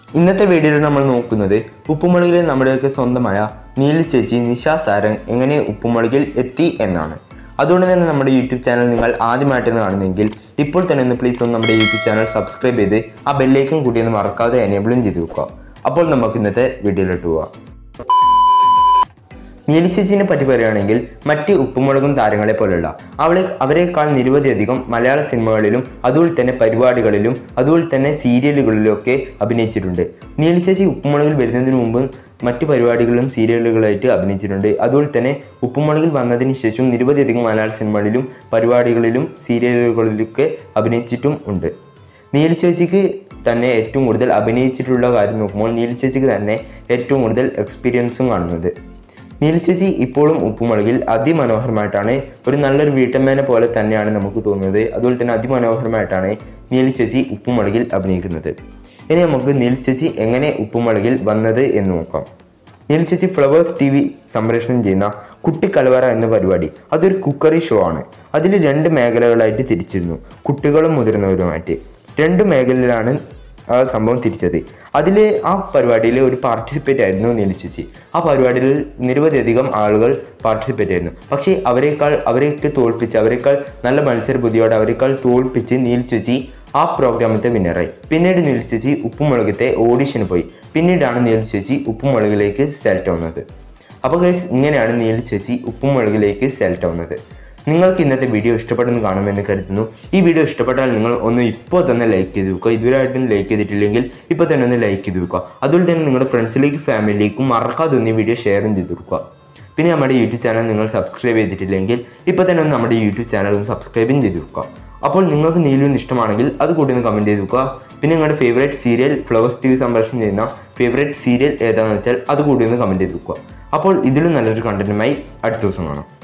ഇന്നത്തെ വീഡിയോയിൽ നമ്മൾ നോക്കുന്നത് ഉപ്പുമുളകിലെ നമ്മുടെയൊക്കെ സ്വന്തമായ നീലി ചേച്ചി നിഷ സാരംഗ് എങ്ങനെ ഉപ്പുമുളകിൽ എത്തി എന്നാണ് അതുകൊണ്ട് തന്നെ നമ്മുടെ യൂട്യൂബ് ചാനൽ നിങ്ങൾ ആദ്യമായിട്ടാണ് കാണുന്നതെങ്കിൽ ഇപ്പോൾ തന്നെ ഒന്ന് പ്ലീസ് ഒന്ന് നമ്മുടെ യൂട്യൂബ് ചാനൽ സബ്സ്ക്രൈബ് ചെയ്ത് ആ ബെല്ലേക്കും കൂടി ഒന്ന് മറക്കാതെ എനേബിളും ചെയ്ത് വെക്കുക അപ്പോൾ നമുക്ക് ഇന്നത്തെ വീഡിയോയിലോട്ട് പോവാം നീലിച്ചേച്ചിനെ പറ്റി പറയുകയാണെങ്കിൽ മറ്റ് ഉപ്പുമുളകും താരങ്ങളെ പോലുള്ള അവളെ അവരെക്കാൾ നിരവധിയധികം മലയാള സിനിമകളിലും അതുപോലെ തന്നെ പരിപാടികളിലും അതുപോലെ തന്നെ സീരിയലുകളിലും ഒക്കെ അഭിനയിച്ചിട്ടുണ്ട് നീലിച്ചേച്ചി ഉപ്പുമുളകിൽ വരുന്നതിന് മുമ്പ് മറ്റ് പരിപാടികളിലും സീരിയലുകളായിട്ട് അഭിനയിച്ചിട്ടുണ്ട് അതുപോലെ തന്നെ ഉപ്പുമുളകിൽ വന്നതിന് ശേഷം നിരവധിയധികം മലയാള സിനിമകളിലും പരിപാടികളിലും സീരിയലുകളിലൊക്കെ അഭിനയിച്ചിട്ടും ഉണ്ട് നീലിച്ചേച്ചിക്ക് തന്നെ ഏറ്റവും കൂടുതൽ അഭിനയിച്ചിട്ടുള്ള കാര്യം നോക്കുമ്പോൾ നീലിച്ചേച്ചിക്ക് തന്നെ ഏറ്റവും കൂടുതൽ എക്സ്പീരിയൻസും കാണുന്നത് നീലച്ചേച്ചി ഇപ്പോഴും ഉപ്പുമുളകിൽ അതിമനോഹരമായിട്ടാണ് ഒരു നല്ലൊരു വീട്ടമ്മേനെ പോലെ തന്നെയാണ് നമുക്ക് തോന്നുന്നത് അതുപോലെ തന്നെ അതിമനോഹരമായിട്ടാണ് നീലച്ചേച്ചി ഉപ്പുമുളകിൽ അഭിനയിക്കുന്നത് ഇനി നമുക്ക് നീലച്ചേച്ചി എങ്ങനെ ഉപ്പുമുളകിൽ വന്നത് എന്ന് നോക്കാം നീലച്ചേച്ചി ഫ്ലവേഴ്സ് ടി വി സംപ്രേഷണം ചെയ്യുന്ന കുട്ടിക്കലവറ എന്ന പരിപാടി അതൊരു കുക്കറി ഷോ ആണ് അതിൽ രണ്ട് മേഖലകളായിട്ട് തിരിച്ചിരുന്നു കുട്ടികളും മുതിർന്നവരുമായിട്ട് രണ്ട് മേഖലയിലാണ് ആ സംഭവം തിരിച്ചത് അതിൽ ആ പരിപാടിയിൽ ഒരു പാർട്ടിസിപ്പേറ്റ് ആയിരുന്നു നീലിച്ചേച്ചി ആ പരിപാടിയിൽ നിരവധിയധികം ആളുകൾ പാർട്ടിസിപ്പേറ്റ് ആയിരുന്നു പക്ഷേ അവരെക്കാൾ അവരെയൊക്കെ തോൽപ്പിച്ച് അവരെക്കാൾ നല്ല മത്സര ബുദ്ധിയോടെ അവരെക്കാൾ തോൽപ്പിച്ച് നീലിച്ചേച്ചി ആ പ്രോഗ്രാമത്തെ വിന്നറായി പിന്നീട് നീലിച്ചേച്ചി ഉപ്പുമുളകത്തെ ഓഡിഷന് പോയി പിന്നീടാണ് നീലിച്ചേച്ചി ഉപ്പുമുളകിലേക്ക് സെലക്ട് ആവുന്നത് അപ്പോൾ ഗൈസ് ഇങ്ങനെയാണ് നീലിച്ചേച്ചി ഉപ്പുമുളകിലേക്ക് സെലക്ട് ആവുന്നത് നിങ്ങൾക്ക് ഇന്നത്തെ വീഡിയോ ഇഷ്ടപ്പെടുന്നു കാണുമെന്ന് കരുതുന്നു ഈ വീഡിയോ ഇഷ്ടപ്പെട്ടാൽ നിങ്ങൾ ഒന്ന് ഇപ്പോൾ തന്നെ ലൈക്ക് ചെയ്ത് വെക്കുക ഇതുവരെയായിട്ടും ലൈക്ക് ചെയ്തിട്ടില്ലെങ്കിൽ ഇപ്പോൾ തന്നെ ഒന്ന് ലൈക്ക് ചെയ്ത് വെക്കുക അതുപോലെ തന്നെ നിങ്ങളുടെ ഫ്രണ്ട്സിലേക്കും ഫാമിലിയിലേക്കും മറക്കാതെ ഒന്ന് ഈ വീഡിയോ ഷെയറും ചെയ്ത് കൊടുക്കുക പിന്നെ നമ്മുടെ യൂട്യൂബ് ചാനൽ നിങ്ങൾ സബ്സ്ക്രൈബ് ചെയ്തിട്ടില്ലെങ്കിൽ ഇപ്പോൾ തന്നെ ഒന്ന് നമ്മുടെ യൂട്യൂബ് ചാനൽ ഒന്ന് സബ്സ്ക്രൈബും ചെയ്ത് വെക്കുക അപ്പോൾ നിങ്ങൾക്ക് നീലുവിന് ഇഷ്ടമാണെങ്കിൽ അത് കൂടി ഒന്ന് കമൻറ്റ് ചെയ്ത് വെക്കുക പിന്നെ നിങ്ങളുടെ favourite serial Flowers T V സംപ്രേഷണം ചെയ്യുന്ന ഫേവറേറ്റ് സീരിയൽ ഏതാണെന്ന് വെച്ചാൽ അത് കൂടി ഒന്ന് കമൻറ്റ് ചെയ്ത് വെക്കുക അപ്പോൾ ഇതിലും നല്ലൊരു കണ്ടന്റുമായി അടുത്ത ദിവസം കാണാം